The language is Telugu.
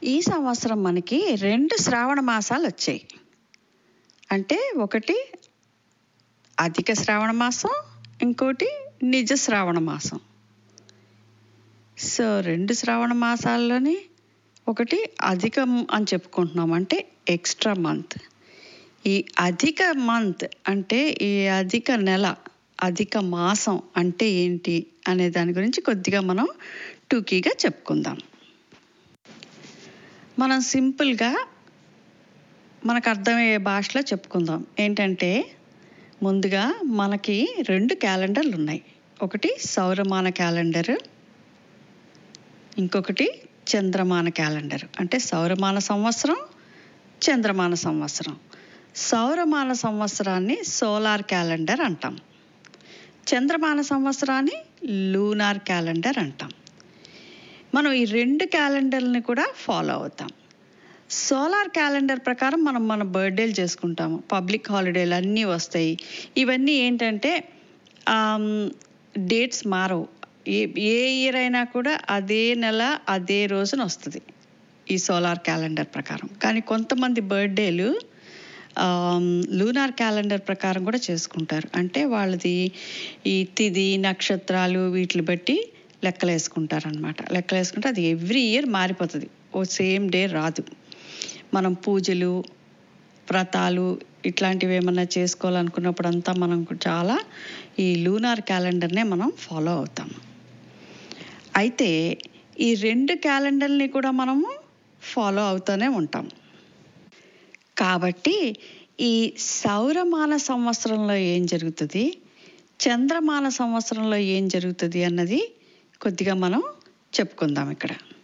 ఈ సంవత్సరం మనకి రెండు శ్రావణ మాసాలు వచ్చాయి అంటే ఒకటి అధిక శ్రావణ మాసం ఇంకోటి నిజ శ్రావణ మాసం సో రెండు శ్రావణ మాసాల్లోని ఒకటి అధికం అని చెప్పుకుంటున్నాం అంటే ఎక్స్ట్రా మంత్ ఈ అధిక మంత్ అంటే ఈ అధిక నెల అధిక మాసం అంటే ఏంటి అనే దాని గురించి కొద్దిగా మనం టూకీగా చెప్పుకుందాం మనం సింపుల్గా మనకు అర్థమయ్యే భాషలో చెప్పుకుందాం ఏంటంటే ముందుగా మనకి రెండు క్యాలెండర్లు ఉన్నాయి ఒకటి సౌరమాన క్యాలెండర్ ఇంకొకటి చంద్రమాన క్యాలెండర్ అంటే సౌరమాన సంవత్సరం చంద్రమాన సంవత్సరం సౌరమాన సంవత్సరాన్ని సోలార్ క్యాలెండర్ అంటాం చంద్రమాన సంవత్సరాన్ని లూనార్ క్యాలెండర్ అంటాం మనం ఈ రెండు క్యాలెండర్ని కూడా ఫాలో అవుతాం సోలార్ క్యాలెండర్ ప్రకారం మనం మన బర్త్డేలు చేసుకుంటాము పబ్లిక్ హాలిడేలు అన్నీ వస్తాయి ఇవన్నీ ఏంటంటే డేట్స్ మారవు ఏ ఏ ఇయర్ అయినా కూడా అదే నెల అదే రోజున వస్తుంది ఈ సోలార్ క్యాలెండర్ ప్రకారం కానీ కొంతమంది బర్త్డేలు లూనార్ క్యాలెండర్ ప్రకారం కూడా చేసుకుంటారు అంటే వాళ్ళది ఈ తిది నక్షత్రాలు వీటిని బట్టి లెక్కలు వేసుకుంటారు అనమాట లెక్కలు వేసుకుంటే అది ఎవ్రీ ఇయర్ మారిపోతుంది ఓ సేమ్ డే రాదు మనం పూజలు వ్రతాలు ఇట్లాంటివి ఏమన్నా చేసుకోవాలనుకున్నప్పుడు అంతా మనం చాలా ఈ లూనార్ క్యాలెండర్నే మనం ఫాలో అవుతాము అయితే ఈ రెండు క్యాలెండర్ని కూడా మనము ఫాలో అవుతూనే ఉంటాం కాబట్టి ఈ సౌరమాన సంవత్సరంలో ఏం జరుగుతుంది చంద్రమాన సంవత్సరంలో ఏం జరుగుతుంది అన్నది కొద్దిగా మనం చెప్పుకుందాం ఇక్కడ